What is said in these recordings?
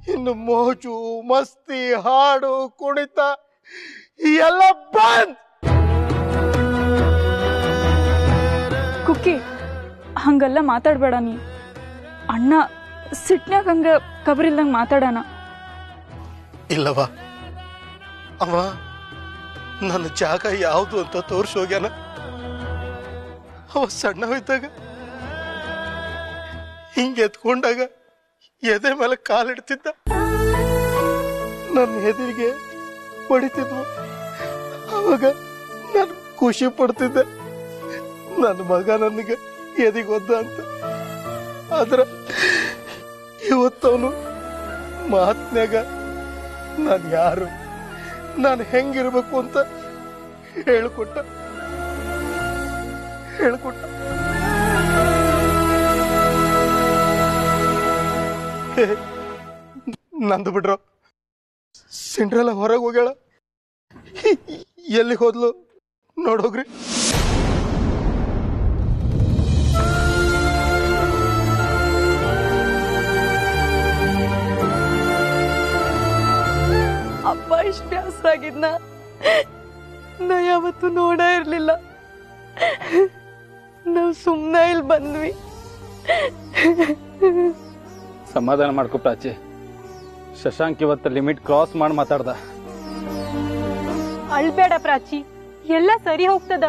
ಇನ್ನು ಮೋಜು ಮಸ್ತಿ ಹಾಡು ಕುಣಿತ ಎಲ್ಲ ಬಂದ್ ಕುಕ್ಕಿ ಹಂಗೆಲ್ಲ ಮಾತಾಡ್ಬೇಡ ನೀ ಅಣ್ಣ ಸಿಟ್ನ್ಯಾಗ ಹಂಗ ಕಬರಿಲ್ದಂಗೆ ಮಾತಾಡೋಣ ಇಲ್ಲವ ಅವ ನನ್ನ ಜಾಗ ಯಾವುದು ಅಂತ ತೋರ್ಸಿ ಹೋಗ್ಯಾನ ಅವ ಸಣ್ಣವಿದ್ದಾಗ ಹಿಂಗೆ ಎತ್ಕೊಂಡಾಗ ಎದೆ ಮೇಲೆ ಕಾಲಿಡ್ತಿದ್ದ ನನ್ನ ಎದುರಿಗೆ ಹೊಡಿತಿದ್ವು ಅವಾಗ ನಾನು ಖುಷಿ ಪಡ್ತಿದ್ದೆ ನನ್ನ ಮಗ ನನಗೆ ಎದಿಗೊದ್ದ ಅಂತ ಆದ್ರ ಇವತ್ತವನು ಮಾತ್ನ್ಯಾಗ ನಾನು ಯಾರು ನಾನು ಹೆಂಗಿರ್ಬೇಕು ಅಂತ ಹೇಳ್ಕೊಟ್ಟ ಹೇಳ್ಕೊಟ್ಟ ಹೇ, ನಂದು ಬಿಡ್ರು ಸಿಂಡ್ರೆಲ್ಲ ಹೊರಗೆ ಹೋಗ್ಯಾಳ ಎಲ್ಲಿ ಹೋದ್ಲು ನೋಡೋಗ್ರಿ ಅಪ್ಪ ಇಷ್ಟು ಬ್ಯಾಸರ ಆಗಿದ್ನ ನಾ ಯಾವತ್ತೂ ನೋಡ ಇರ್ಲಿಲ್ಲ ನಾವು ಸುಮ್ಮನೆ ಇಲ್ಲಿ ಬಂದ್ವಿ ಸಮಾಧಾನ ಮಾಡ್ಕೊ ಪ್ರಾಚಿ ಶಶಾಂಕ್ ಇವತ್ತು ಲಿಮಿಟ್ ಕ್ರಾಸ್ ಮಾಡಿ ಮಾತಾಡ್ದ ಅಳ್ಬೇಡ ಪ್ರಾಚಿ ಎಲ್ಲ ಸರಿ ಹೋಗ್ತದ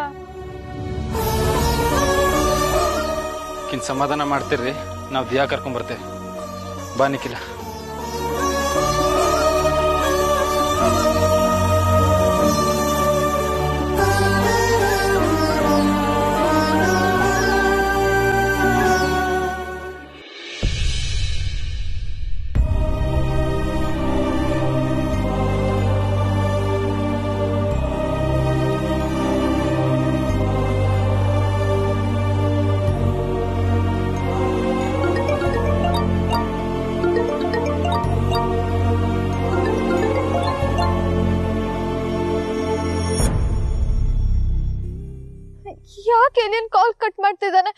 ಕಿನ್ ಸಮಾಧಾನ ಮಾಡ್ತೀರಿ ನಾವು ದಿಯಾ ಕರ್ಕೊಂಡ್ ಬರ್ತೇವೆ ಬಾ ನಿಖಿಲ ಯಾಕೆ ಏನೇನ್ ಕಾಲ್ ಕಟ್ ಮಾಡ್ತಿದ್ದಾನೆ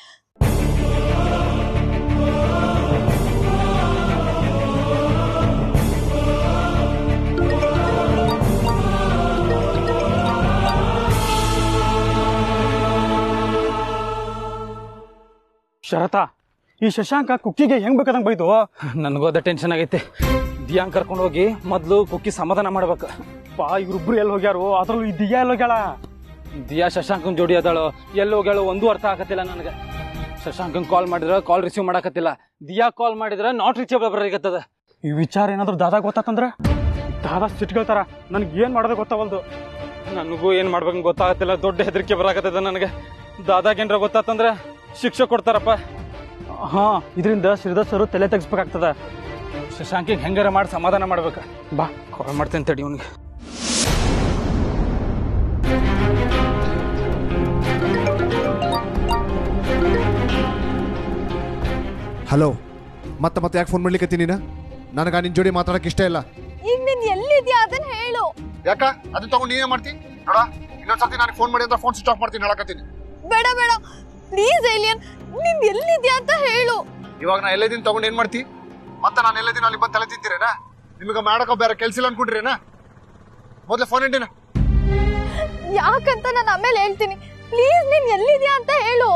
ಶರತ ಈ ಶಶಾಂಕ ಕುಕ್ಕಿಗೆ ಹೆಂಗ್ ಬೇಕಾದಂಗ್ ಬೈದು ನನಗೂ ಅದ ಟೆನ್ಷನ್ ಆಗೈತೆ ದಿಯಾಂಗ್ ಕರ್ಕೊಂಡು ಹೋಗಿ ಮೊದ್ಲು ಕುಕ್ಕಿ ಸಮಾಧಾನ ಮಾಡ್ಬೇಕು ಪಾ ಇವ್ರಿಬ್ರು ಎಲ್ಲಿ ಹೋಗ್ಯಾರು ಅದ್ರಲ್ಲೂ ಈ ದಿಯಾ ಎಲ್ಲಿ ಹೋಗ್ಯಾಳ ದಿಯಾ ಶಶಾಂಕನ್ ಜೋಡಿ ಅದಾಳು ಎಲ್ಲಿ ಹೋಗ್ಯಾಳು ಒಂದು ಅರ್ಥ ಆಗತ್ತಿಲ್ಲ ನನಗೆ ಶಶಾಂಕನ್ ಕಾಲ್ ಮಾಡಿದ್ರ ಕಾಲ್ ರಿಸೀವ್ ಮಾಡಕತ್ತಿಲ್ಲ ದಿಯಾ ಕಾಲ್ ಮಾಡಿದ್ರ ನಾಟ್ ರೀಚೇಬಲ್ ಬರೀಕತ್ತದ ಈ ವಿಚಾರ ಏನಾದ್ರು ದಾದಾ ಗೊತ್ತಾತಂದ್ರ ದಾದಾ ಸಿಟ್ಕೊಳ್ತಾರ ನನ್ಗೆ ಏನ್ ಮಾಡೋದು ಗೊತ್ತಾವಲ್ದು ನನಗೂ ಏನ್ ಮಾಡ್ಬೇಕಂತ ಗೊತ್ತಾಗತ್ತಿಲ್ಲ ದೊಡ್ಡ ಹೆದರಿಕೆ ಬರಾಕತ್ತದ ನನಗೆ ದಾದಾಗೇನ್ರ ಗೊತ್ತಾತಂದ್ರ ಶಿಕ್ಷೆ ಕೊಡ್ತಾರಪ್ಪ ಹಾ ಇದರಿಂದ ಶ್ರೀಧರ್ ಸರ್ ತಲೆ ತೆಗಿಸ್ಬೇಕಾಗ್ತದ ಶಶಾಂಕಿಗೆ ಹೆಂಗಾರ ಮಾಡಿ ಸಮಾಧಾನ ಮಾಡ್ಬೇಕು ಬಾ ಕಾಲ್ ಮಾಡ್ತೇನೆ ತಡಿ ಅವ್ನಿಗೆ ಹಲೋ ಮತ್ತೆ ಮತ್ತೆ ಯಾಕೆ ಫೋನ್ ಮಾಡ್ಲಿಕ್ಕೆ ನೀನ ನನಗೆ ನಿನ್ ಜೋಡಿ ಮಾತಾಡಕ್ ಇಷ್ಟ ಇಲ್ಲ ಈಗ ನೀನ್ ಎಲ್ಲಿದ್ಯಾ ಅದನ್ನ ಹೇಳು ಯಾಕ ಅದನ್ನ ತಗೊಂಡು ನೀನೇ ಮಾಡ್ತಿ ನೋಡ ಇನ್ನೊಂದ್ಸತಿ ನನಗೆ ಫೋನ್ ಮಾಡಿ ಅಂದ್ರೆ ಫೋನ್ ಸ್ವಿಚ್ ಆಫ್ ಮಾಡ್ತೀನಿ ಹೇಳಕತ್ತೀನಿ ಬೇಡ ಬೇಡ ಪ್ಲೀಸ್ ಏಲಿಯನ್ ನೀನ್ ಎಲ್ಲಿದ್ಯಾ ಅಂತ ಹೇಳು ಇವಾಗ ನಾ ಎಲ್ಲದಿನ ತಗೊಂಡು ಏನ್ ಮಾಡ್ತಿ ಮತ್ತೆ ನಾನು ಎಲ್ಲದಿನ ಅಲ್ಲಿ ಬಂದು ತಲೆ ತಿಂತೀರೇನಾ ನಿಮಗೆ ಮಾಡಕ ಬೇರೆ ಕೆಲ್ಸ ಇಲ್ಲ ಅನ್ಕೊಂಡ್ರೇನಾ ಮೊದಲೇ ಫೋನ್ ಇಟ್ಟಿನ ಯಾಕಂತ ನಾನು ಆಮೇಲೆ ಹೇಳ್ತೀನಿ ಪ್ಲೀಸ್ ನೀನ್ ಎಲ್ಲಿದ್ಯಾ ಅಂತ ಹೇಳು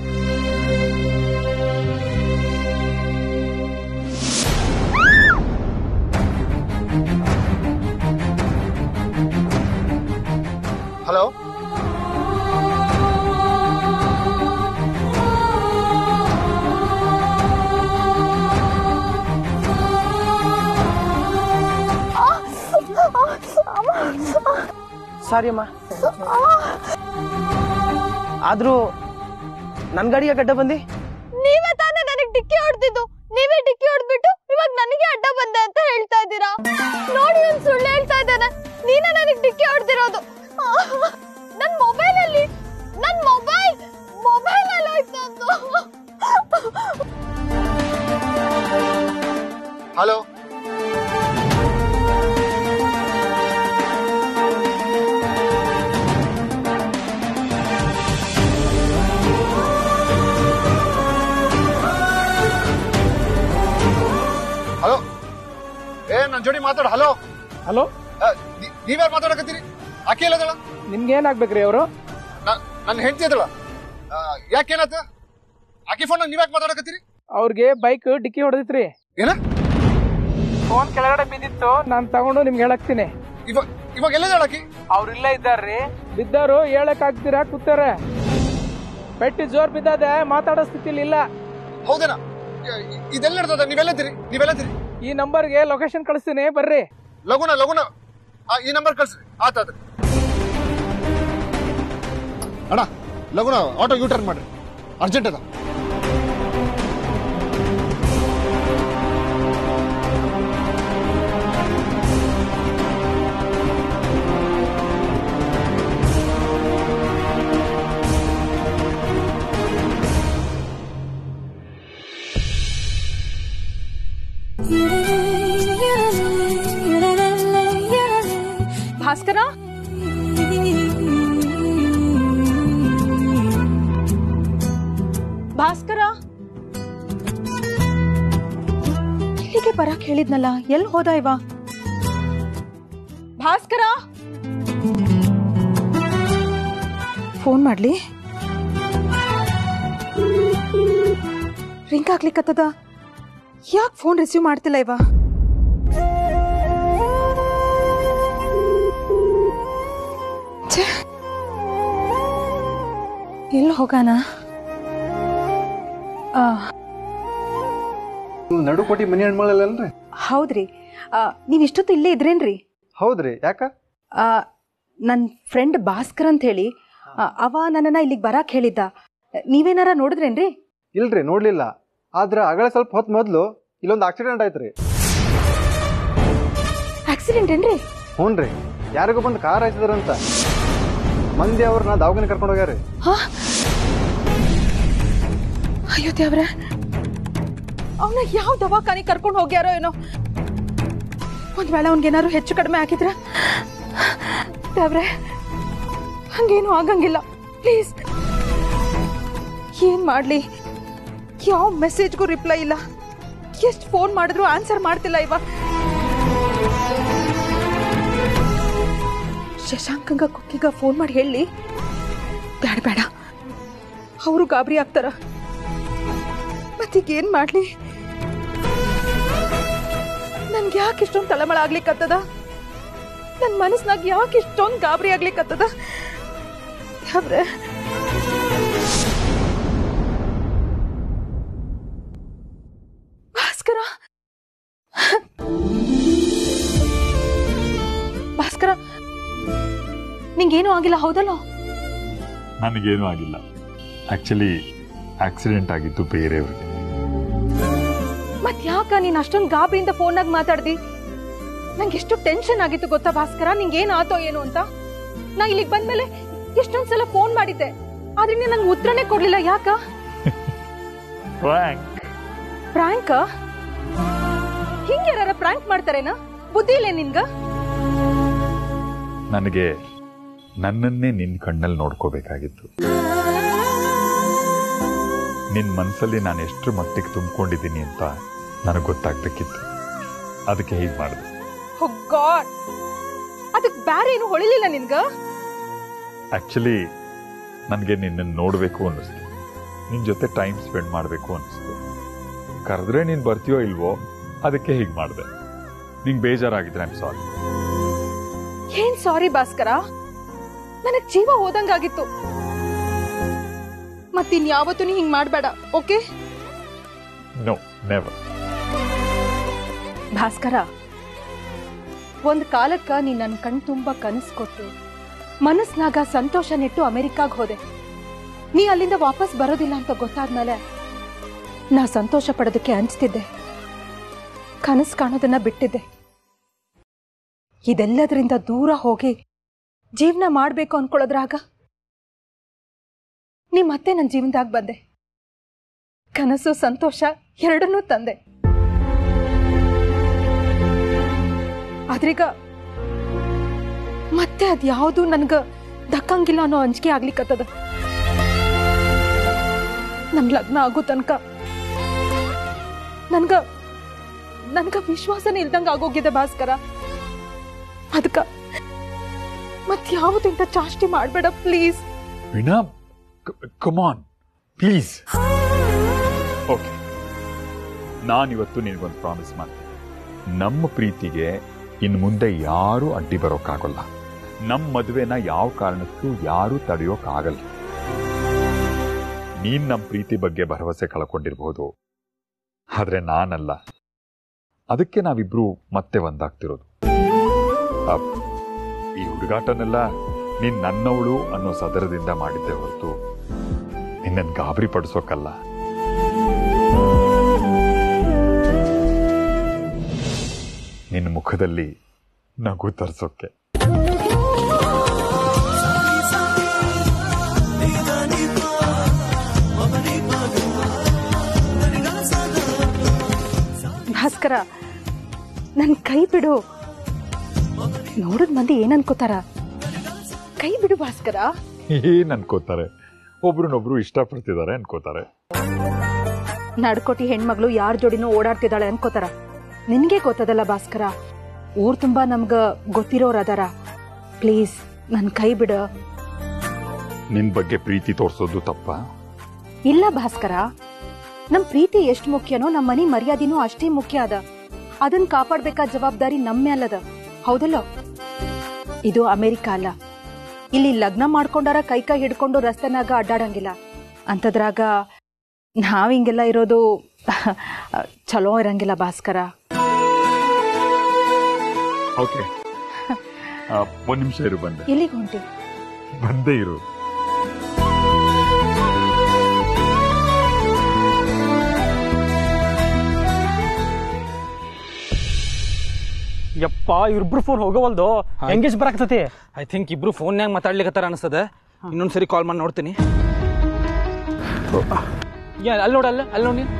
ಹಲೋ ಸಾರಿ ಅಮ್ಮ ಆದ್ರೂ ನನ್ ಗಾಡಿಗೆ ಗಡ್ಡ ಬಂದಿ ನೀವೇ ತಾನೇ ನನಗೆ ಡಿಕ್ಕಿ ಹೊಡೆದಿದ್ದು ನೀವೇ ಡಿಕ್ಕಿ ಹೊಡೆದ್ಬಿಟ್ಟು ಇವಾಗ ನನಗೆ ಅಡ್ಡ ಬಂದೆ ಅಂತ ಹೇಳ್ತಾ ಇದ್ದೀರಾ ನೋಡಿ ನಾನು ಸುಳ್ಳು ಹೇಳ್ತಾ ಇದ್ದಾನೆ ನೀನೇ ನನಗೆ ಡಿಕ್ಕಿ ಹೊಡೆದಿರೋದು ನನ್ ಮೊಬೈಲ್ ಅಲ್ಲಿ ನನ್ ಮೊಬೈಲ್ ಮೊಬೈಲ್ ಅಲ್ಲಿ ಹೋಯ್ತು ಅದು ಹಲೋ ಹಲೋ ನನ್ ಜೋಡಿ ಮಾತಾಡು ಹಲೋ ಹಲೋ ನೀವ್ಯಾರು ಮಾತಾಡಕತ್ತೀರಿ ಆಕೆ ಇಲ್ಲದಳ ನಿಮ್ಗೆ ಏನಾಗ್ಬೇಕ್ರಿ ಅವರು ನನ್ನ ಹೆಂಡತಿ ಅದಳ ಯಾಕೇನಾತ ಆಕೆ ಫೋನ್ ನೀವ್ಯಾಕೆ ಮಾತಾಡಕತ್ತೀರಿ ಅವ್ರಿಗೆ ಬೈಕ್ ಡಿಕ್ಕಿ ಹೊಡೆದಿತ್ರಿ ಏನ ಫೋನ್ ಕೆಳಗಡೆ ಬಿದ್ದಿತ್ತು ನಾನ್ ತಗೊಂಡು ನಿಮ್ಗೆ ಹೇಳಕ್ತೀನಿ ಇವಾಗ ಇವಾಗ ಎಲ್ಲದಳ ಆಕಿ ಅವ್ರ ಇಲ್ಲೇ ಇದ್ದಾರ್ರಿ ಬಿದ್ದವರು ಹೇಳಕ್ ಆಗ್ತೀರಾ ಕೂತಾರ ಪೆಟ್ಟಿ ಜೋರ್ ಬಿದ್ದದೆ ಮಾತಾಡೋ ಸ್ಥಿತಿಲಿ ಇಲ್ಲ ಹೌದೇನಾ ಇ- ಇ- ಇದೆಲ್ಲ ಇರ್ತದ ನೀವೆಲ್ಲದಿರಿ ನೀವೆಲ್ಲದಿರಿ ಈ ನಂಬರ್ಗೆ ಲೊಕೇಶನ್ ಕಳಿಸ್ತೀನಿ ಬರ್ರಿ ಲಗುನ ಲಗುನ ಆ, ಈ ನಂಬರ್ ಕಳ್ಸ್ರಿ ಆತಾದ್ರಿ ಅಣ್ಣ ಲಗುನ ಆಟೋ ಯೂ ಟರ್ನ್ ಮಾಡ್ರಿ ಅರ್ಜೆಂಟ್ ಅದ ಭಾಸ್ಕರ ಭಾಸ್ಕರ ಇಲ್ಲಿಗೆ ಬರಕ್ ಹೇಳಿದ್ನಲ್ಲ ಎಲ್ಲಿ ಹೋದ ಇವ ಭಾಸ್ಕರ ಫೋನ್ ಮಾಡ್ಲಿ ರಿಂಗ್ ಆಗ್ಲಿಕ್ಕತ್ತದ ಯಾಕೆ ಫೋನ್ ರಿಸೀವ್ ಮಾಡ್ತಿಲ್ಲ ಇವ ಛೆ. ಎಲ್ಲಿ ಹೋಗಾನ ಆ, ನಡುಕೋಟಿ ಮನಿ ಹೆಣ್ಮಳಲ್ಲನ್ರಿ ಹೌದ್ರಿ ಆ, ನೀವ್ ಇಷ್ಟೊತ್ತು ಇಲ್ಲೇ ಇದ್ರೇನ್ರಿ ಹೌದ್ರಿ ಯಾಕ ನನ್ನ ಫ್ರೆಂಡ್ ಭಾಸ್ಕರ್ ಅಂತ ಹೇಳಿ ಆ, ಅವ ನನ್ನನ್ನ ಇಲ್ಲಿಗೆ ಬರಾಕ್ ಹೇಳಿದ್ದ ನೀವೇನಾರ ನೋಡಿದ್ರೇನ್ರಿ ಇಲ್ರಿ ನೋಡ್ಲಿಲ್ಲ ಆದ್ರ ಅಗಳ ಸ್ವಲ್ಪ ಹೊತ್ತು ಮೊದ್ಲು ಇಲ್ಲೊಂದು ಆಕ್ಸಿಡೆಂಟ್ ಆಯ್ತ್ರಿ ಆಕ್ಸಿಡೆಂಟ್ ಏನ್ರಿ ಹ್ಞೂನ್ರಿ ಯಾರಿಗೂ ಬಂದು ಕಾರ್ ಹಾಯ್ಸಿದ್ರಂತ ಮಂದಿ ಅವ್ರನ್ನ ದವಾಖಾನೆ ಕರ್ಕೊಂಡು ಹೋಗ್ಯಾರಿ ಹಾ ಅಯ್ಯೋ ದೇವ್ರೆ ಅವನ ಯಾವ ದವಾಖಾನೆ ಕರ್ಕೊಂಡು ಹೋಗ್ಯಾರೋ ಏನೋ ಒಂದ್ ವೇಳೆ ಅವ್ನಿಗೇನಾದ್ರು ಹೆಚ್ಚು ಕಡಿಮೆ ಆಗಿದ್ರ ದೇವ್ರೆ ಹಂಗೇನು ಆಗಂಗಿಲ್ಲ ಪ್ಲೀಸ್ ಏನ್ ಮಾಡ್ಲಿ ಯಾವ ಮೆಸೇಜ್ಗೂ ರಿಪ್ಲೈ ಇಲ್ಲ ಎಷ್ಟು ಫೋನ್ ಮಾಡಿದ್ರು ಆನ್ಸರ್ ಮಾಡ್ತಿಲ್ಲ ಇವ ಶಶಾಂಕಂಗ ಕುಕ್ಕಿಗ ಫೋನ್ ಮಾಡಿ ಹೇಳಿ ಬೇಡ ಬೇಡ ಅವರು ಗಾಬರಿ ಆಗ್ತಾರ ಮತ್ತೀಗ ಏನ್ ಮಾಡ್ಲಿ ನನ್ಗೆ ಯಾಕೆ ಇಷ್ಟೊಂದು ತಳಮಳ ಆಗ್ಲಿಕ್ಕತ್ತದ ನನ್ ಮನಸ್ನಾಗ ಯಾಕೆ ಇಷ್ಟೊಂದು ಗಾಬರಿ ಆಗ್ಲಿಕ್ಕತ್ತದ ದೇವ್ರೆ ಭಾಸ್ಕರ ಭಾಸ್ಕರ ನಿಂಗೇನು ಆಗಿಲ್ಲ ಹೌದಲ್ಲ ನನಗೇನೂ ಆಗಿಲ್ಲ ಆಕ್ಚುಲಿ ಆಕ್ಸಿಡೆಂಟ್ ಆಗಿತ್ತು ಬೇರೆಯವ್ರಿಗೆ ಮತ್ ಯಾಕ ನೀನ್ ಅಷ್ಟೊಂದು ಗಾಬರಿಯಿಂದ ಫೋನ್ನಾಗ ಮಾತಾಡ್ದಿ ನಂಗೆ ಎಷ್ಟು ಟೆನ್ಷನ್ ಆಗಿತ್ತು ಗೊತ್ತಾ ಭಾಸ್ಕರ ನಿಂಗೆ ಏನ್ ಆತೋ ಏನು ಅಂತ ನಾ ಇಲ್ಲಿಗೆ ಬಂದ್ಮೇಲೆ ಎಷ್ಟೊಂದ್ ಸಲ ಫೋನ್ ಮಾಡಿದ್ದೆ ಆದ್ರೆ ನೀನ್ ನಂಗೆ ಉತ್ತರನೇ ಕೊಡ್ಲಿಲ್ಲ ಯಾಕ ಪ್ರಾಂಕ್ ಹಿಂಗ್ ಯಾರ ಪ್ರಾಂಕ್ ಮಾಡ್ತಾರೇನಾ ಬುದ್ಧಿ ಇಲ್ಲ ನಿನ್ಗ ನನಗೆ ನನ್ನನ್ನೇ ನಿನ್ನ ಕಣ್ಣಲ್ಲಿ ನೋಡ್ಕೋಬೇಕಾಗಿತ್ತು ನಿನ್ನ ಮನಸ್ಸಲ್ಲಿ ನಾನು ಎಷ್ಟು ಮಟ್ಟಿಗೆ ತುಂಬಿಕೊಂಡಿದ್ದೀನಿ ಅಂತ ನನಗೆ ಗೊತ್ತಾಗ್ಬೇಕಿತ್ತು ಅದಕ್ಕೆ ಹೀಗೆ ಮಾಡಿದೆ ಗಾಡ್ ಅದಕ್ ಬ್ಯಾರೆ ಏನು ಹೊಳಿಲಿಲ್ಲ ನಿನ್ಗ ಆಕ್ಚುಲಿ ನನಗೆ ನಿನ್ನನ್ನು ನೋಡಬೇಕು ಅನ್ನಿಸ್ತು ನಿನ್ನ ಜೊತೆ ಟೈಮ್ ಸ್ಪೆಂಡ್ ಮಾಡಬೇಕು ಅನ್ನಿಸ್ತು ಕರೆದ್ರೆ ನೀನು ಬರ್ತೀಯೋ ಇಲ್ವೋ ಅದಕ್ಕೆ ಹೀಗೆ ಮಾಡಿದೆ ನಿಂಗೆ ಬೇಜಾರಾಗಿದ್ರೆ ಐಮ್ ಸಾರಿ ಏನ್ ಸಾರಿ ಭಾಸ್ಕರ ನನಗ್ ಜೀವ ಹೋದಂಗಾಗಿತ್ತು ಮತ್ತಿನ್ ಯಾವತ್ತೂ ನೀ ಹಿಂಗ್ ಮಾಡ್ಬೇಡ ಓಕೆ ನೋ ನೆವರ್ ಭಾಸ್ಕರ ಒಂದ್ ಕಾಲಕ್ಕ ನೀ ನನ್ ಕಣ್ ತುಂಬ ಕನಸ್ ಕೊಟ್ಟು ಮನಸ್ನಾಗ ಸಂತೋಷ ನೆಟ್ಟು ಅಮೆರಿಕಾಗ್ ಹೋದೆ ನೀ ಅಲ್ಲಿಂದ ವಾಪಸ್ ಬರೋದಿಲ್ಲ ಅಂತ ಗೊತ್ತಾದ್ಮೇಲೆ ನಾ ಸಂತೋಷ ಪಡೋದಕ್ಕೆ ಹಂಚ್ತಿದ್ದೆ ಕನಸು ಕಾಣೋದನ್ನ ಬಿಟ್ಟಿದ್ದೆ ಇದೆಲ್ಲದರಿಂದ ದೂರ ಹೋಗಿ ಜೀವನ ಮಾಡ್ಬೇಕು ಅನ್ಕೊಳ್ಳೋದ್ರಾಗ ನೀ ಮತ್ತೆ ನನ್ನ ಜೀವನದಾಗ ಬಂದೆ ಕನಸು ಸಂತೋಷ ಎರಡನ್ನೂ ತಂದೆ ಆದ್ರೀಗ ಮತ್ತೆ ಅದ್ಯಾವುದು ನನ್ಗ ದಕ್ಕಂಗಿಲ್ಲ ಅನ್ನೋ ಅಂಜಿಕೆ ಆಗ್ಲಿಕ್ಕತ್ತದ ನಮ್ ಲಗ್ನ ಆಗೋ ತನಕ ನನ್ಗ ನನ್ಗ ವಿಶ್ವಾಸನೇ ಇಲ್ದಂಗ ಆಗೋಗಿದೆ ಭಾಸ್ಕರ ಅದಕ್ಕ ಮತ್ ಯಾವತ್ತಿಂತ ಚಾಷ್ಟಿ ಮಾಡ್ಬೇಡ please Veena come on please okay ನಾನಿವತ್ತು ನಿನಗೊಂದು ಪ್ರಾಮಿಸ್ ಮಾಡ್ತೀನಿ ನಮ್ಮ ಪ್ರೀತಿಗೆ ಇನ್ನು ಮುಂದೆ ಯಾರೂ ಅಡ್ಡಿ ಬರೋಕ್ಕಾಗಲ್ಲ ನಮ್ಮ ಮದುವೆನ ಯಾವ ಕಾರಣಕ್ಕೂ ಯಾರೂ ತಡೆಯೋಕ್ಕಾಗಲ್ಲ ನೀನ್ ನಮ್ಮ ಪ್ರೀತಿ ಬಗ್ಗೆ ಭರವಸೆ ಕಳ್ಕೊಂಡಿರ್ಬೋದು ಆದ್ರೆ ನಾನಲ್ಲ ಅದಕ್ಕೆ ನಾವಿಬ್ರು ಮತ್ತೆ ಒಂದಾಗ್ತಿರೋದು ಅಪ್, ಈ ಹುಡುಗಾಟನೆಲ್ಲ ನೀನ್ ನನ್ನವಳು ಅನ್ನೋ ಸದರದಿಂದ ಮಾಡಿದ್ದೆ ಹೊರತು ನಿನ್ನನ್ನು ಗಾಬರಿ ಪಡಿಸೋಕಲ್ಲ ನಿನ್ನ ಮುಖದಲ್ಲಿ ನಗು ತರಿಸೋಕೆ ಭಾಸ್ಕರ ನನ್ ಕೈ ಬಿಡು ನೋಡಿದ್ ಮಂದಿ ಏನ್ ಅನ್ಕೋತಾರ ಕೈ ಬಿಡು ಭಾಸ್ಕರ ಏನ್ ಅನ್ಕೋತಾರೆ ಒಬ್ರನ್ನೊಬ್ರು ಇಷ್ಟಪಡ್ತಿದ್ದಾರೆ ಅನ್ಕೋತಾರೆ ನಡ್ಕೊಟಿ ಹೆಣ್ಮಗಳು ಯಾರ ಜೋಡಿನೂ ಓಡಾಡ್ತಿದ್ದಾಳೆ ಅನ್ಕೋತಾರ ನಿನ್ಗೆ ಗೊತ್ತದಲ್ಲ ಭಾಸ್ಕರ ಊರ್ ತುಂಬಾ ನಮ್ಗ ಗೊತ್ತಿರೋರ್ ಅದಾರ ಪ್ಲೀಸ್ ನನ್ ಕೈ ಬಿಡ ನಿನ್ ಬಗ್ಗೆ ಪ್ರೀತಿ ತೋರ್ಸೋದು ತಪ್ಪ ಇಲ್ಲ ಭಾಸ್ಕರ ನಮ್ ಪ್ರೀತಿ ಎಷ್ಟ್ ಮುಖ್ಯನೋ ನಮ್ ಮನಿ ಮರ್ಯಾದಿನೂ ಅಷ್ಟೇ ಮುಖ್ಯ ಅದ ಅದನ್ ಕಾಪಾಡ್ಬೇಕಾದ ಜವಾಬ್ದಾರಿ ನಮ್ಮೇ ಅಲ್ಲದ ಹೌದಲ್ಲ ಇದು ಅಮೆರಿಕ ಅಲ್ಲ ಇಲ್ಲಿ ಲಗ್ನ ಮಾಡ್ಕೊಂಡಾರ ಕೈ ಕೈ ಹಿಡ್ಕೊಂಡು ರಸ್ತೆನಾಗ ಅಡ್ಡಾಡಂಗಿಲ್ಲ ಅಂತದ್ರಾಗ ನಾವ್ ಹಿಂಗೆಲ್ಲ ಇರೋದು ಚಲೋ ಇರಂಗಿಲ್ಲ ಭಾಸ್ಕರ ಓಕೆ ಒಂದ್ ನಿಮಿಷ ಇರು ಬಂದೆ ಎಲ್ಲಿಗೆ ಹೊಂಟಿ ಬಂದೇ ಇರು ಯಪ್ಪ ಇವ್ರಿಬ್ರು ಫೋನ್ ಹೋಗವಲ್ದು ಎಂಗೇಜ್ ಬರಾಕ್ತತಿ ಐ ಥಿಂಕ್ ಇಬ್ರು ಫೋನ್ಯಾಗ ಮಾತಾಡ್ಲಿಕತ್ತಾರ ಅನ್ಸ್ತದ ಇನ್ನೊಂದ್ಸರಿ ಕಾಲ್ ಮಾಡಿ ನೋಡ್ತೀನಿ ಯಾ ಅಲ್ಲಿ ನೋಡ ಅಲ್ಲ ಅಲ್ಲಿ ನೋಡಿ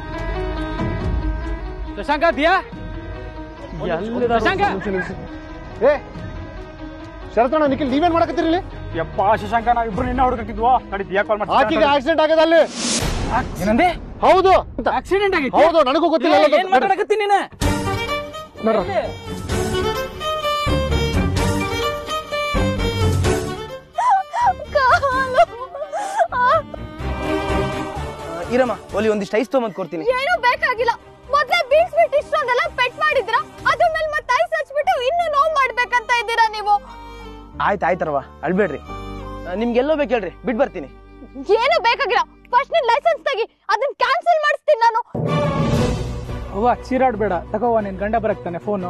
ಶಶಾಂಕ ದಿಯಾ ಶಶಾಂಕ ಏ ಶರತಣ್ಣ ನಿಖಿಲ್ ನೀವೇನ್ ಮಾಡಕತ್ತೀರಿ ಇಲ್ಲಿ ಯಪ್ಪ ಶಶಾಂಕ ನಾವ್ ಇಬ್ರು ನಿನ್ನ ಹುಡುಗಟ್ಟಿದ್ವೋ ನಡಿ ದಿಯಾ ಕಾಲ್ ಆಕಿಗೆ ಆಕ್ಸಿಡೆಂಟ್ ಆಗದ ಅಲ್ಲಿ ಏನಂದೆ ಹೌದು ಆಕ್ಸಿಡೆಂಟ್ ಆಗೈತಿ ಹೌದು ನನಗೂ ಗೊತ್ತಿಲ್ಲ ಎಲ್ಲ ಏನ್ ಮಾತಾಡಕತ್ತೀನಿ ನೀನು ಇರಮ್ಮ ಒಲಿ ಒಂದಿಷ್ಟು ಐಸ್ ತೊಗೊಂಬಂದ್ ಕೊಡ್ತೀನಿ ಏನೂ ಬೇಕಾಗಿಲ್ಲ ಮೊದ್ಲೇ ಬೀಳ್ಸ್ಬಿಟ್ಟು ಇಷ್ಟೊಂದೆಲ್ಲ ಪೆಟ್ ಮಾಡಿದ್ರ ಅದ್ರ ಮೇಲೆ ಮತ್ತೆ ಐಸ್ ಹಚ್ಬಿಟ್ಟು ಇನ್ನೂ ನೋವು ಮಾಡ್ಬೇಕಂತ ಇದ್ದೀರಾ ನೀವು ಆಯ್ತು ಆಯ್ತರವ ಅಳ್ಬೇಡ್ರಿ ಆ, ನಿಮ್ಗೆಲ್ಲೋ ಬೇಕು ಹೇಳ್ರಿ ಬಿಟ್ ಬರ್ತೀನಿ ಏನು ಬೇಕಾಗಿಲ್ಲ ಫಸ್ಟ್ ನಿನ್ ಲೈಸೆನ್ಸ್ ತೆಗಿ ಅದನ್ನ ಕ್ಯಾನ್ಸಲ್ ಮಾಡಿಸ್ತೀನಿ ನಾನು ಅವ್ವ ಚೀರಾಡ್ಬೇಡ ತಗೋವ ನಿನ್ ಗಂಡ ಬರಕ್ತಾನೆ ಫೋನು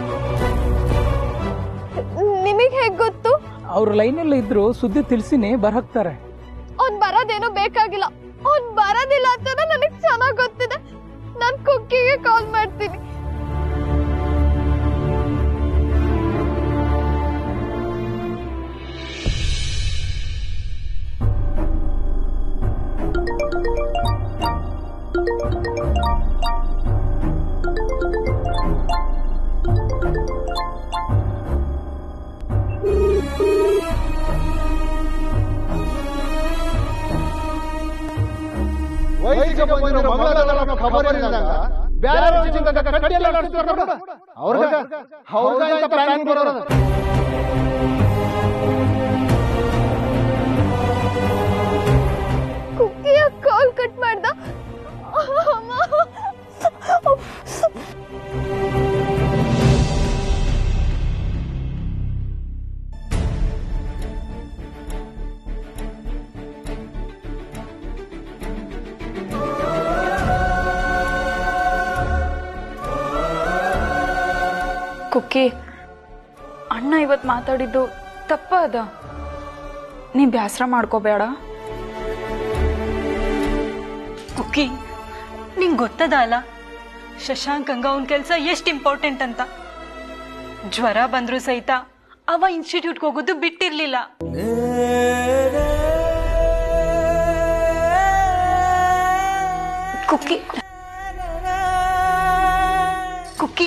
ನಿಮಗೆ ಹೇಗ್ ಗೊತ್ತು ಅವ್ರ ಲೈನಲ್ಲಿ ಇದ್ರು ಸುದ್ದಿ ತಿಳಿಸಿನಿ ಬರಹಾಕ್ತಾರೆ ಅವ್ನ್ ಬರೋದೇನು ಬೇಕಾಗಿಲ್ಲ ಅವ್ನ್ ಬರೋದಿಲ್ಲ ಅಂತ ನನಗ್ ಚೆನ್ನಾಗ್ ಗೊತ್ತಿದೆ ನಾನ್ ಕುಕ್ಕಿಗೆ ಕಾಲ್ ಮಾಡ್ತೀನಿ ವಯಸ್ಸಿಗೆ ಬಂದಿರೋ ಮಗಳ ಖಬರ್ ಇಲ್ದಂಗ ಬ್ಯಾರೆ ಚಿಂತಕ ಕಟ್ಟಿಯೆಲ್ಲ ನಡೆಸ್ತಾರ ನೋಡು. ಅವ್ರ್ಗ ಅವ್ರ್ಗ ಇಂಥ ಪ್ಲಾನಿಂಗ್ ಬರೋದು ಕುಕ್ಕಿಯ ಕಾಲ್ ಕಟ್ ಮಾಡ್ದ ಅಮ್ಮ. ಕುಕ್ಕಿ ಅಣ್ಣ ಇವತ್ತು ಮಾತಾಡಿದ್ದು ತಪ್ಪ ಅದ ನೀ ಬ್ಯಾಸರ ಮಾಡ್ಕೋಬೇಡ ಕುಕ್ಕಿ ನಿಂಗೆ ಗೊತ್ತದ ಅಲ್ಲ ಶಶಾಂಕಂಗ ಅವನ ಕೆಲಸ ಎಷ್ಟು ಇಂಪಾರ್ಟೆಂಟ್ ಅಂತ ಜ್ವರ ಬಂದ್ರು ಸಹಿತ ಅವ ಇನ್ಸ್ಟಿಟ್ಯೂಟ್ಗೆ ಹೋಗೋದು ಬಿಟ್ಟಿರ್ಲಿಲ್ಲ ಕುಕ್ಕಿ ಕುಕ್ಕಿ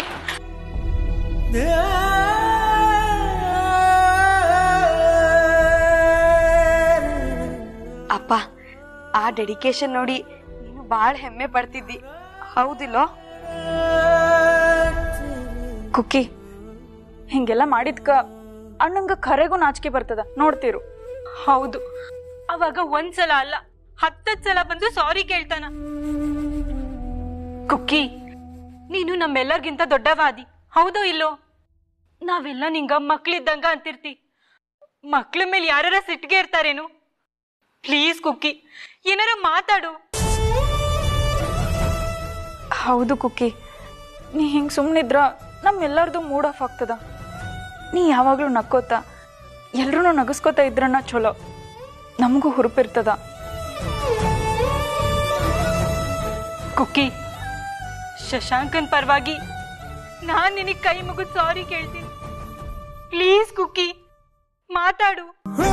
ಅಪ್ಪ ಆ ಡೆಡಿಕೇಶನ್ ನೋಡಿ ನೀನು ಬಾಳ್ ಹೆಮ್ಮೆ ಪಡ್ತಿದ್ದಿ ಹೌದಿಲ್ಲೋ ಕುಕ್ಕಿ ಹಿಂಗೆಲ್ಲ ಮಾಡಿದ್ಕ ಅಣ್ಣಂಗ ಖರೆಗೂ ನಾಚಿಕೆ ಬರ್ತದ ನೋಡ್ತಿರು ಹೌದು ಅವಾಗ ಒಂದ್ಸಲ ಅಲ್ಲ ಹತ್ತತ್ ಸಲ ಬಂದು ಸಾರಿ ಕೇಳ್ತಾನ ಕುಕ್ಕಿ ನೀನು ನಮ್ಮೆಲ್ಲರಿಗಿಂತ ದೊಡ್ಡವಾದಿ ಹೌದೋ ಇಲ್ಲೋ ನಾವೆಲ್ಲ ನಿಂಗ ಮಕ್ಳಿದ್ದಂಗ ಅಂತಿರ್ತಿ ಮಕ್ಳ ಮೇಲೆ ಯಾರ ಸಿಟ್ಟಿಗೆ ಇರ್ತಾರೇನು ಪ್ಲೀಸ್ ಕುಕ್ಕಿ ಏನಾರ ಮಾತಾಡು ಹೌದು ಕುಕ್ಕಿ ನೀ ಹಿಂಗೆ ಸುಮ್ಮನಿದ್ರ ನಮ್ಮೆಲ್ಲರದು ಮೂಡ್ ಆಫ್ ಆಗ್ತದ ನೀ ಯಾವಾಗಲೂ ನಕ್ಕೋತ ಎಲ್ರೂ ನಗಸ್ಕೋತ ಇದ್ರನ್ನ ಚಲೋ ನಮಗೂ ಹುರುಪಿರ್ತದ ಕುಕ್ಕಿ ಶಶಾಂಕನ್ ಪರವಾಗಿ ನಾನ್ ನಿನಗ್ ಕೈ ಮುಗಿದ್ ಸಾರಿ ಕೇಳ್ತೀನಿ ಪ್ಲೀಸ್ ಕುಕ್ಕಿ ಮಾತಾಡು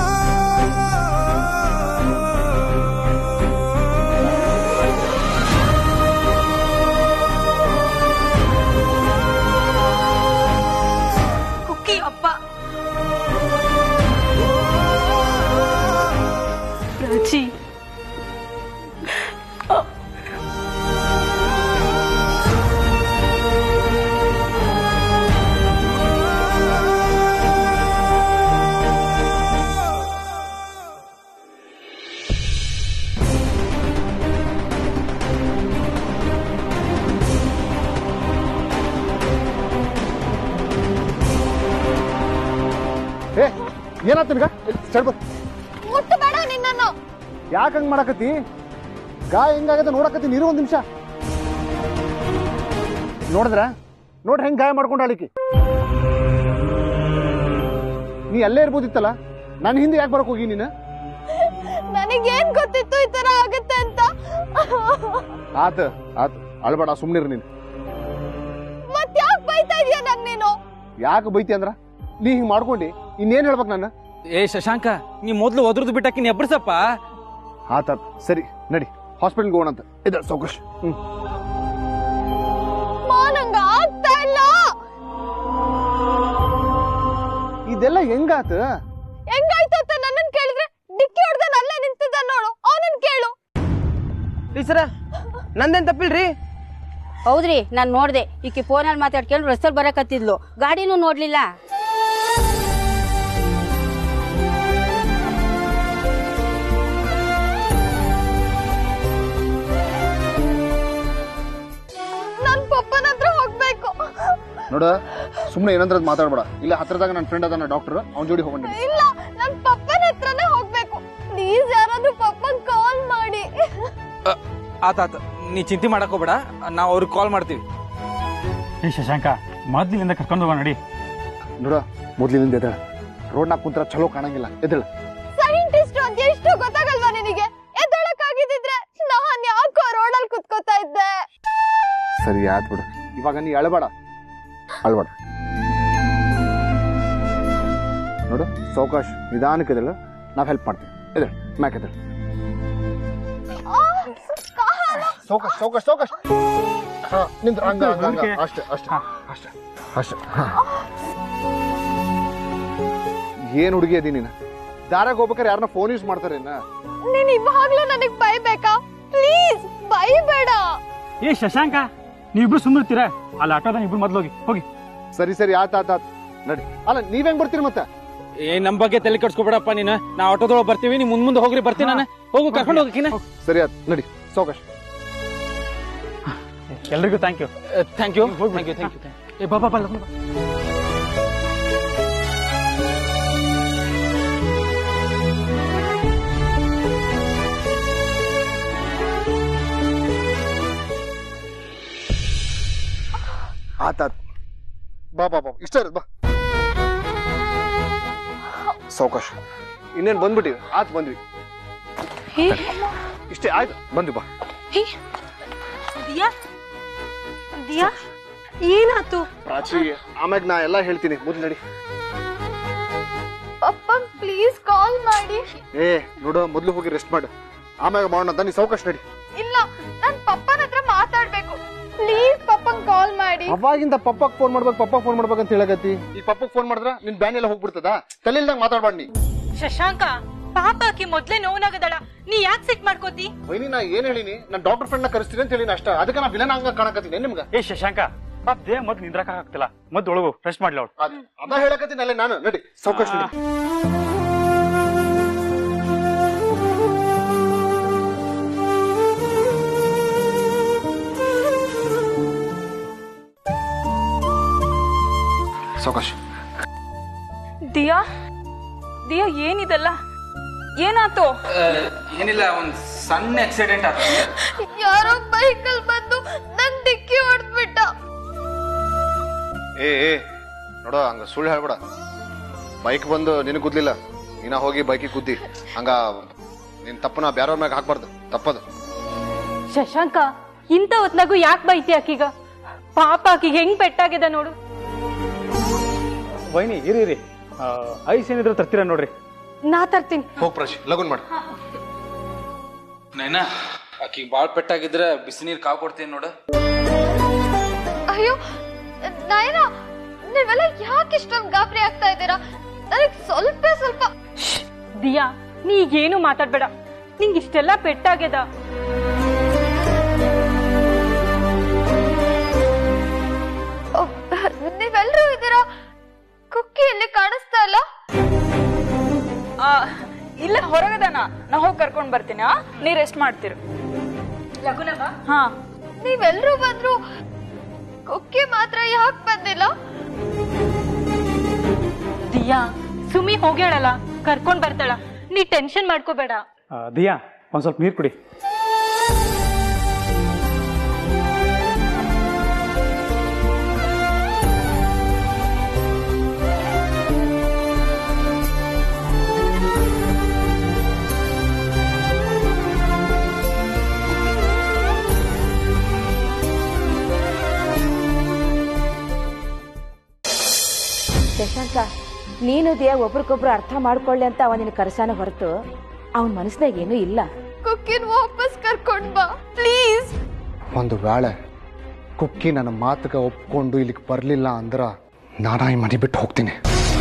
ಕುಕ್ಕಿ ಅಪ್ಪ ಪ್ರಾಚಿ ಏ ಏನಾಯ್ತು ನಿನಗ ಚಡ್ಬ ಮುಟ್ಟಬೇಡ ನಿನ್ನನ್ನು ಯಾಕೆ ಹಂಗೆ ಮಾಡಕತ್ತಿ ಗಾಯ ಹೆಂಗಾಗತ್ತೆ ನೋಡಕತ್ತಿ ನೀರು ಒಂದು ನಿಮಿಷ ನೋಡಿದ್ರ ನೋಡ್ರಿ ಹೆಂಗೆ ಗಾಯ ಮಾಡ್ಕೊಂಡು ಆಳಿಕೆ ನೀ ಅಲ್ಲೇ ಇರ್ಬೋದಿತ್ತಲ್ಲ ನನ್ನ ಹಿಂದೆ ಯಾಕೆ ಬರಕ್ ಹೋಗಿ ನೀನು ನನಗೇನ್ ಗೊತ್ತಿತ್ತು ಈ ತರ ಆಗತ್ತೆ ಅಂತ ಆತ ಆತ ಅಳ್ಬೇಡ ಸುಮ್ಮನಿರು ನೀನು ಮತ್ ಯಾಕೆ ಬೈತಾ ಇದೀಯ ನಂಗ್ ನೀನು ಯಾಕೆ ಬೈತಿ ಅಂದ್ರ ನೀ ಹಿಂಗೆ ಮಾಡ್ಕೊಂಡು ಇನ್ನೇನು ಹೇಳ್ಬೇಕು ನಾನು ಏ ಶಶಾಂಕ ನೀ ಮೊದ್ಲು ಒದ್ರದ್ದು ಬಿಟ್ಟಾಕಿ ನೀ ಎಬ್ಬರ್ಸಪ್ಪ ಆತಾತ್ ಸರಿ ನಡಿ ಹಾಸ್ಪಿಟಲ್ಗೆ ಹೋಗೋಣ ಅಂತ ಇದೆ ಸೌಕಶ್ ಹ್ಞೂ ಮಾ ನಂಗ ಆಗ್ತಾ ಇಲ್ಲ ಇದೆಲ್ಲ ಹೆಂಗಾತ ಹೆಂಗಾಯ್ತು ಅಂತ ನನ್ನನ್ ಕೇಳಿದ್ರೆ ಡಿಕ್ಕಿ ಹೊಡ್ದ ಅಲ್ಲೇ ನಿಂತಿದ್ದ ನೋಡು ಅವನನ್ ಕೇಳು ಟೀಚರ ನಂದೇನ್ ತಪ್ಪಿಲ್ರಿ ಹೌದ್ರಿ ನಾನ್ ನೋಡ್ದೆ ಈಕಿ ಫೋನಲ್ಲಿ ಮಾತಾಡ್ಕೊಂಡು ರಸ್ತಲ್ಲಿ ಬರಕತ್ತಿದ್ಲು ಗಾಡಿನೂ ನೋಡ್ಲಿಲ್ಲ ನನ್ ಪಪ್ಪನ ಹತ್ರ ಹೋಗ್ಬೇಕು ನೋಡ ಸುಮ್ಮನೆ ಏನಂದ್ರೆ ಮಾತಾಡ್ಬೇಡ ಇಲ್ಲ ಹತ್ರದಾಗ ನನ್ನ ಫ್ರೆಂಡ್ ಅದಾನ ಡಾಕ್ಟರ್ ಅವ್ನ ಜೋಡಿ ಹೋಗೋಣ ಇಲ್ಲ ನನ್ ಪಪ್ಪನ ಹತ್ರನೇ ಹೋಗ್ಬೇಕು ಪ್ಲೀಸ್ ಯಾರಾದ್ರೂ ಪಪ್ಪನ್ ಕಾಲ್ ಮಾಡಿ ಆತಾತ ನೀ ಚಿಂತೆ ಮಾಡಕ್ ಹೋಗ್ಬೇಡ ನಾವು ಅವ್ರಿಗೆ ಕಾಲ್ ಮಾಡ್ತೀವಿ ಏ ಶಶಾಂಕ ಮೊದ್ಲಿನಿಂದ ಕರ್ಕೊಂಡು ಹೋಗೋಣ ನಡಿ ನೋಡ ಮೊದ್ಲಿನಿಂದ ಎದ್ದೇಳ ರೋಡ್ನಾಗ ಕುಂತ್ರ ಚಲೋ ಕಾಣಂಗಿಲ್ಲ ಎದ್ದೇಳ ಸೈಂಟಿಸ್ಟ್ ಅಂತ ಎಷ್ಟು ಗೊತ್ತಾಗಲ್ವಾ ನಿನಗೆ ಎದ್ದೊಳಕ್ಕಾಗಿದ್ದಿದ್ರೆ ನಾನ್ ಯಾಕೋ ರೋಡಲ್ಲಿ ಕುತ್ಕೋತಾ ಇದ್ದೆ ಸರಿ ಆಯ್ತು ಬಿಡು ಇವಾಗ ನೀ ಅಳಬೇಡ ಅಳ್ಬೇಡ ನೋಡು ಸೌಕಾಶ್ ನಿಧಾನಕ್ಕೆ ಎದ್ದೇಳು ನಾವು ಹೆಲ್ಪ್ ಮಾಡ್ತೀವಿ ಎದ್ದೇಳು ಮ್ಯಾಕ್ ಎದ್ದೇಳು ಸೌಕಾಶ್ ಸೌಕಾಶ್ ಸೌಕಾಶ್ ಹಾ ನಿಂತ್ರ ಹಂಗ ಹಂಗ ಹಂಗ ಅಷ್ಟೇ ಅಷ್ಟೇ ಅಷ್ಟೇ ಅಷ್ಟೇ ಹಾ. ಏನ್ ಹುಡುಗಿ ಅದಿ ನೀನು ದಾರಾಗ ಹೋಗ್ಬೇಕಾರೆ ಯಾರನ್ನ ಫೋನ್ ಯೂಸ್ ಮಾಡ್ತಾರೇನ ನೀನ್ ಇವಾಗ್ಲೂ ನನಗ್ ಬೈಬೇಕಾ ಪ್ಲೀಸ್ ಬೈಬೇಡ ಏ ಶಶಾಂಕ ನೀವಿಬ್ರು ಸುಮ್ಮನಿರ್ತೀರಾ ಅಲ್ಲಿ ಆಟೋದ ಇಬ್ರು ಮೊದ್ಲು ಹೋಗಿ ಹೋಗಿ ಸರಿ ಸರಿ ಆತ ಆತ ಆತ್ ನಡಿ ಅಲ್ಲ ನೀವ್ ಹೆಂಗ್ ಬರ್ತೀರಿ ಮತ್ತೆ ಏ ನಮ್ ಬಗ್ಗೆ ತಲೆ ಕೆಡ್ಸ್ಕೊಬೇಡಪ್ಪ ನೀನು ನಾ ಆಟೋದೊಳಗೆ ಬರ್ತೀವಿ ನೀ ಮುಂದ್ ಮುಂದೆ ಹೋಗ್ರಿ ಬರ್ತೀನಿ ನಾನು ಹೋಗು ಕರ್ಕೊಂಡು ಹೋಗಕಿನ ಸರಿ ಆತ್ ನಡಿ ಸೌಕಾಶ್ ಎಲ್ರಿಗೂ thank you thank you thank you thank you ಏ ಬಾಬಾ ಬಾ ಲಗ್ನ ಬಾ. ಆತ ಆತ್ ಬಾ ಬಾ ಬಾ ಇಷ್ಟ ಇರೋದು ಬಾ ಸೌಕಾಶ್ ಇನ್ನೇನ್ ಬಂದ್ಬಿಟ್ಟಿವಿ ಆತ್ ಬಂದ್ವಿ ಇಷ್ಟೇ ಆಯ್ತು ಬಂದ್ವಿ ಬಾ ದಿಯಾ ದಿಯಾ ಏನಾತು ಪ್ರಾಚಿ ಆಮ್ಯಾಗ ನಾ ಎಲ್ಲ ಹೇಳ್ತೀನಿ ಮೊದ್ಲು ನಡಿ ಪಪ್ಪ ಪ್ಲೀಸ್ ಕಾಲ್ ಮಾಡಿ ಏ ನೋಡು ಮೊದ್ಲು ಹೋಗಿ ರೆಸ್ಟ್ ಮಾಡು ಆಮ್ಯಾಗ ಮಾಡೋಣ ಅಂತ ನೀ ಸೌಕಾಶ್ ನಡಿ ಇಲ್ಲ ನನ್ ಪಪ್ಪನ ಹತ್ರ ಮಾತಾಡ್ಬೇಕು ಪ್ಲೀಸ್ ಪಪ್ಪನ್ ಕಾಲ್ ಮಾಡಿ ಅವಾಗಿಂದ ಪಪ್ಪಕ್ ಫೋನ್ ಮಾಡ್ಬೇಕು ಪಪ್ಪಕ್ ಫೋನ್ ಮಾಡ್ಬೇಕು ಅಂತ ಹೇಳಕತ್ತಿ ಈ ಪಪ್ಪಕ್ ಫೋನ್ ಮಾಡಿದ್ರ ನಿನ್ ಬ್ಯಾನ್ ಎಲ್ಲ ಹೋಗ್ಬಿಡ್ತದ ತಲೆ ಇಲ್ದಂಗ್ ಮಾತಾಡ್ಬಾರ್ದು ನೀ ಶಶಾಂಕ ಪಾಪ ಆಕಿ ಮೊದ್ಲೇ ನೋವಾಗದಳ ನೀ ಯಾಕೆ ಸಿಟ್ ಮಾಡ್ಕೋತಿ ವೈನಿ ನಾ ಏನ್ ಹೇಳಿನಿ ನಾನು ಡಾಕ್ಟರ್ ಫ್ರೆಂಡ್ ನ ಕರೆಸ್ತೀನಿ ಅಂತ ಹೇಳಿನಿ ಅಷ್ಟ ಅದಕ್ಕೆ ನಾ ವಿಲನ್ ಹಂಗ ಕಾಣಕತ್ತೀನಿ ನಿಮ್ಗ ಏ ಶಶಾಂಕ ಪಾಪ ದೇಹ ಮದ್ ನಿಂದ್ರಕ್ ಆಗ್ತಿಲ್ಲ ಮದ್ ಒಳಗು ರೆಸ್ಟ್ ಮಾಡ್ಲಿ ಅವಳು ಅದ ಹೇಳಕತ್ತೀನಲ್ಲ ನಾನು ನಡಿ ಸಾವಕಾಶ ನಡಿ ಸಾವಕಾಶ ದಿಯಾ ದಿಯಾ ಏನಿದೆಲ್ಲ ಏನಾತು ಏನಿಲ್ಲ ಒಂದ್ ಸಣ್ಣ ಆಕ್ಸಿಡೆಂಟ್ ಆತ ಯಾರೋ ಬೈಕಲ್ ಬಂದು ನನ್ ಡಿಕ್ಕಿ ಹೊಡೆದ್ಬಿಟ್ಟ ಏ ಏ ನೋಡೋ ಹಂಗ ಸುಳ್ಳು ಹೇಳ್ಬೇಡ ಬೈಕ್ ಬಂದು ನಿನಗೆ ಗುದ್ಲಿಲ್ಲ ನೀನ ಹೋಗಿ ಬೈಕಿಗೆ ಗುದ್ದಿ ಹಂಗ ನಿನ್ ತಪ್ಪನ ಬ್ಯಾರವ್ರ ಮ್ಯಾಗ ಹಾಕ್ಬಾರ್ದು ತಪ್ಪದು ಶಶಾಂಕ ಇಂಥ ಹೊತ್ನಾಗೂ ಯಾಕೆ ಬೈತಿ ಆಕೀಗ ಪಾಪ ಆಕಿಗೆ ಹೆಂಗ್ ಪೆಟ್ಟಾಗಿದೆ ನೋಡು ವೈನಿ ಇರಿ ಇರಿ ಐಸ್ ಏನಿದ್ರು ತರ್ತೀರ ನೋಡ್ರಿ ನಾ ತರ್ತೀನಿ ಹೋಗ್ ಪ್ರಶ್ ಲಗುನ್ ಮಾಡು ನೈನಾ ಆಕಿಗೆ ಬಾಳ್ ಪೆಟ್ಟಾಗಿದ್ರೆ ಬಿಸಿನೀರ್ ಕಾವು ಕೊಡ್ತೀನಿ ನೋಡು ಅಯ್ಯೋ ನಾಯನ ನೀವೆಲ್ಲ ಯಾಕೆ ಇಷ್ಟೊಂದು ಗಾಬರಿ ಆಗ್ತಾ ಇದ್ದೀರಾ ನನಗ್ ಸ್ವಲ್ಪ ಸ್ವಲ್ಪ ದಿಯಾ ನೀ ಈಗೇನು ಮಾತಾಡ್ಬೇಡ ನಿಂಗೆ ಇಷ್ಟೆಲ್ಲ ಪೆಟ್ಟಾಗ್ಯದ ಒಬ್- ನೀವೆಲ್ರೂ ಇದ್ದೀರಾ ಕುಕ್ಕಿ ಇಲ್ಲಿ ಕಾಣಿಸ್ತಾ ಇಲ್ಲ ಆ, ಇಲ್ಲ ಹೊರಗದಾನ ನಾ ಹೋಗಿ ಕರ್ಕೊಂಡ್ ಬರ್ತೀನಿ ಆ? ನೀ ರೆಸ್ಟ್ ಮಾಡ್ತೀರ ಹಾ ನೀವೆಲ್ರೂ ಬಂದ್ರು ಕುಕ್ಕಿ ಮಾತ್ರ ಯಾಕೆ ಬಂದಿಲ್ಲ ದಿಯಾ ಸುಮಿ ಹೋಗ್ಯಾಳಲ್ಲ ಕರ್ಕೊಂಡ್ ಬರ್ತಾಳ ನೀ ಟೆನ್ಷನ್ ಮಾಡ್ಕೋಬೇಡ ಆ, ದಿಯಾ ಒಂದ್ ಸ್ವಲ್ಪ ನೀರು ಕುಡಿ ಶಶಾಂಕ ನೀನು ದೇಹ ಒಬ್ರಿಗೊಬ್ರು ಅರ್ಥ ಮಾಡ್ಕೊಳ್ಳಿ ಅಂತ ಅವನಿನ ಕರ್ಸಾನ ಹೊರತು ಅವನ ಮನಸ್ಸಿನಾಗ ಏನೂ ಇಲ್ಲ ಕುಕ್ಕಿನ ವಾಪಸ್ ಕರ್ಕೊಂಡ್ ಬಾ ಪ್ಲೀಸ್ ಒಂದು ವೇಳೆ ಕುಕ್ಕಿ ನನ್ನ ಮಾತುಗೆ ಒಪ್ಕೊಂಡು ಇಲ್ಲಿಗೆ ಬರಲಿಲ್ಲ ಅಂದ್ರ ನಾನಾ ಈ ಮನೆ ಬಿಟ್ಟು ಹೋಗ್ತೀನಿ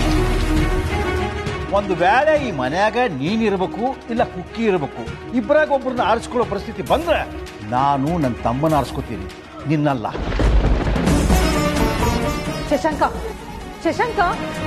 ಒಂದು ವೇಳೆ ಈ ಮನ್ಯಾಗ ನೀನಿರ್ಬೇಕು ಇಲ್ಲ ಕುಕ್ಕಿ ಇರಬೇಕು ಇಬ್ಬರಾಗ ಒಬ್ಬರನ್ನ ಆರಿಸ್ಕೊಳ್ಳೋ ಪರಿಸ್ಥಿತಿ ಬಂದ್ರೆ ನಾನು ನನ್ನ ತಮ್ಮನ ಆರಿಸ್ಕೋತೀನಿ ನಿನ್ನಲ್ಲ ಶಶಾಂಕ ಶಶಾಂಕ